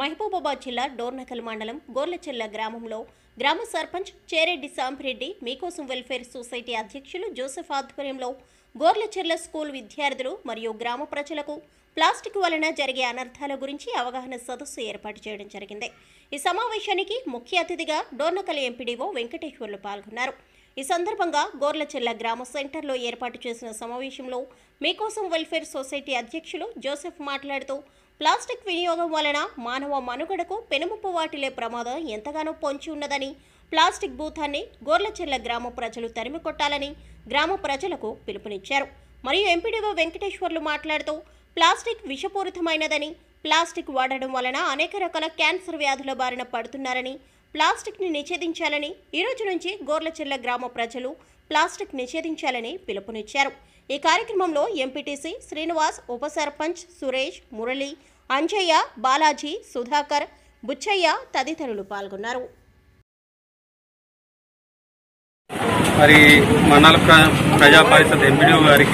మహబూబాబాద్ జిల్లా డోర్నకల్ మండలం గోర్లచెల్ల గ్రామంలో గ్రామ సర్పంచ్ చేరెడ్డి సాంపిరెడ్డి మీకోసం వెల్ఫేర్ సొసైటీ అధ్యక్షులు జోసెఫ్ ఆధ్వర్యంలో గోర్లచెర్ల స్కూల్ విద్యార్థులు మరియు గ్రామ ప్రజలకు ప్లాస్టిక్ వలన జరిగే అనర్థాల గురించి అవగాహన సదస్సు ఏర్పాటు చేయడం జరిగింది ఈ సమావేశానికి ముఖ్య అతిథిగా డోర్నకల్ ఎంపీడీఓ వెంకటేశ్వర్లు పాల్గొన్నారు ఈ సందర్భంగా గోర్లచెల్ల గ్రామ సెంటర్లో ఏర్పాటు చేసిన సమావేశంలో మీకోసం వెల్ఫేర్ సొసైటీ అధ్యక్షులు జోసెఫ్ మాట్లాడుతూ ప్లాస్టిక్ వినియోగం వలన మానవ మనుగడకు పెనుముప్పు వాటిల్లే ప్రమాదం ఎంతగానో పొంచి ఉన్నదని ప్లాస్టిక్ భూతాన్ని గోర్లచెల్ల గ్రామ ప్రజలు తరిమి కొట్టాలని గ్రామ ప్రజలకు పిలుపునిచ్చారు మరియు ఎంపీడీఓ వెంకటేశ్వర్లు మాట్లాడుతూ ప్లాస్టిక్ విషపూరితమైనదని ప్లాస్టిక్ వాడడం వలన అనేక రకాల క్యాన్సర్ వ్యాధుల బారిన పడుతున్నారని ప్లాస్టిక్ని నిషేధించాలని ఈ రోజు నుంచి గోర్లచెల్ల గ్రామ ప్రజలు ప్లాస్టిక్ నిషేధించాలని పిలుపునిచ్చారు ఈ కార్యక్రమంలో ఎంపీటీసీ శ్రీనివాస్ ఉప సర్పంచ్ సురేష్ మురళి అంజయ్య బాలాజీ సుధాకర్ బుచ్చయ్య తదితరులు పాల్గొన్నారు మరి మండల ప్ర- ప్రజా పరిషత్ ఎంపీడీఓ గారికి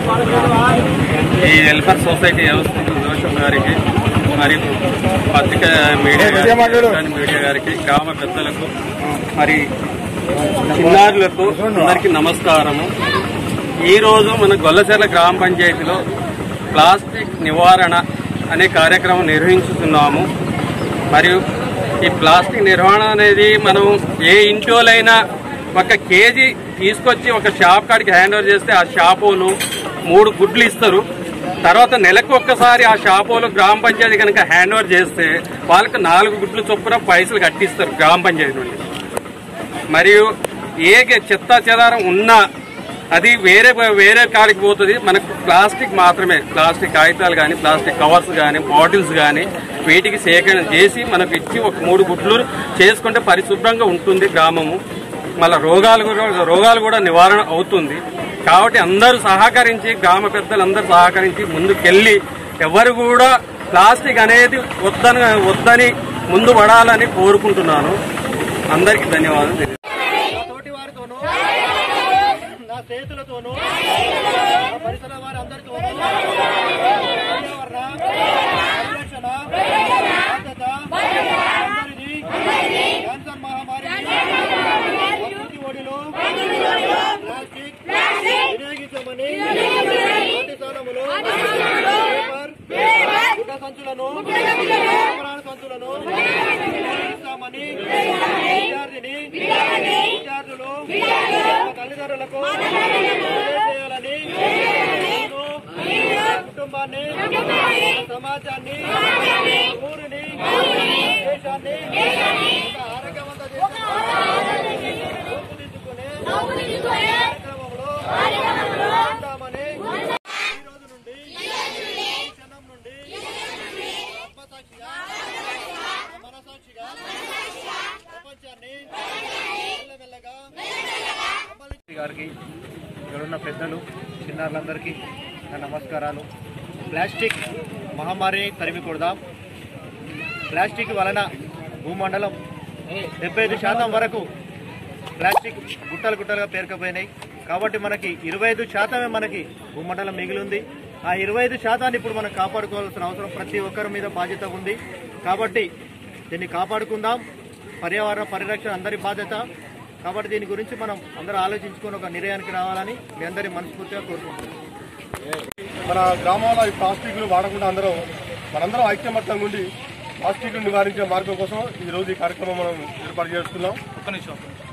ఈ వెల్ఫేర్ సొసైటీ వ్యవస్థ జోషఫ్ గారికి మరి పత్రిక మీడియా గారికి ఎలక్ట్రానిక్ మీడియా గారికి గ్రామ పెద్దలకు మరి చిన్నారులకు అందరికీ నమస్కారము ఈరోజు మన గొల్లచెర్ల గ్రామ పంచాయతీలో ప్లాస్టిక్ నివారణ అనే కార్యక్రమం నిర్వహించుతున్నాము మరియు ఈ ప్లాస్టిక్ నిర్వహణ అనేది మనం ఏ ఇంట్లోనైనా ఒక కేజీ తీసుకొచ్చి ఒక షాప్ కాడికి హ్యాండ్ ఓవర్ చేస్తే ఆ షాపోలు మూడు గుడ్లు ఇస్తారు తర్వాత నెలకు ఒక్కసారి ఆ షాపోలు గ్రామ పంచాయతీ కనుక హ్యాండ్ ఓవర్ చేస్తే వాళ్ళకి నాలుగు గుడ్లు చొప్పున పైసలు కట్టిస్తారు గ్రామ పంచాయతీ నుండి మరియు ఏ గ- చెత్త చెదారం ఉన్నా అది వేరే వేరే కాడికి పోతుంది మనకు ప్లాస్టిక్ మాత్రమే ప్లాస్టిక్ కాగితాలు కానీ ప్లాస్టిక్ కవర్స్ కానీ బాటిల్స్ కానీ వీటికి సేకరణ చేసి మనకు ఇచ్చి ఒక మూడు గుడ్లు చేసుకుంటే పరిశుభ్రంగా ఉంటుంది గ్రామము మళ్ళీ రోగాలు కూడా రోగాలు కూడా నివారణ అవుతుంది కాబట్టి అందరూ సహకరించి గ్రామ పెద్దలు అందరూ సహకరించి ముందుకెళ్ళి ఎవరు కూడా ప్లాస్టిక్ అనేది వద్దని వద్దని ముందు పడాలని కోరుకుంటున్నాను అందరికీ ధన్యవాదాలు తెలియజేస్తున్నాను. నా తోటి వారితోనూ నా స్నేహితులతోనూ నా పరిసర వారి అందరితోనూ పర్యావరణ పరిరక్షణ బాధ్యత అందరిది క్యాన్సర్ మహమ్మారిని ప్రకృతి ఒడిలో ప్లాస్టిక్ వినియోగించమని పాఠశాలములో పేపర్ గుడ్డ సంచులను ఆభరణ సంచులను వినియోగిస్తామని విద్యార్థిని విద్యార్థులు తమ తల్లిదండ్రులకు తెలియజేయాలని నేను నా కుటుంబాన్ని నా సమాజాన్ని ఊరిని దేశాన్ని ఒక ఆరోగ్యవంత దేశంగా రూపుదిద్దుకునే కార్యక్రమంలో ఉంటామని ఈ రోజు నుండి ఈ క్షణం నుండి ఆత్మసాక్షిగా మనసాక్షిగా ప్రపంచాన్ని మెల్లమెల్లగా అమలు గారికి ఇక్కడున్న పెద్దలు చిన్నారులందరికీ నా నమస్కారాలు ప్లాస్టిక్ మహమ్మారిని తరిమి కొడదాం ప్లాస్టిక్ వలన భూమండలం డెబ్బై ఐదు శాతం వరకు ప్లాస్టిక్ గుట్టలు గుట్టలుగా పేరుకపోయినాయి కాబట్టి మనకి ఇరవై ఐదు శాతమే మనకి భూమండలం మిగిలి ఉంది ఆ ఇరవై ఐదు శాతాన్ని ఇప్పుడు మనం కాపాడుకోవాల్సిన అవసరం ప్రతి ఒక్కరి మీద బాధ్యత ఉంది కాబట్టి దీన్ని కాపాడుకుందాం పర్యావరణ పరిరక్షణ అందరి బాధ్యత కాబట్టి దీని గురించి మనం అందరూ ఆలోచించుకొని ఒక నిర్ణయానికి రావాలని మీ అందరి మనస్ఫూర్తిగా కోరుకుంటున్నాం మన గ్రామంలో ఈ ప్లాస్టిక్లు వాడకుండా అందరం మనందరం ఐక్యమత్యంగా ఉండి ప్లాస్టిక్ నివారించే మార్గం కోసం ఈ రోజు ఈ కార్యక్రమం మనం ఏర్పాటు చేస్తున్నాం ఒక్క నిమిషం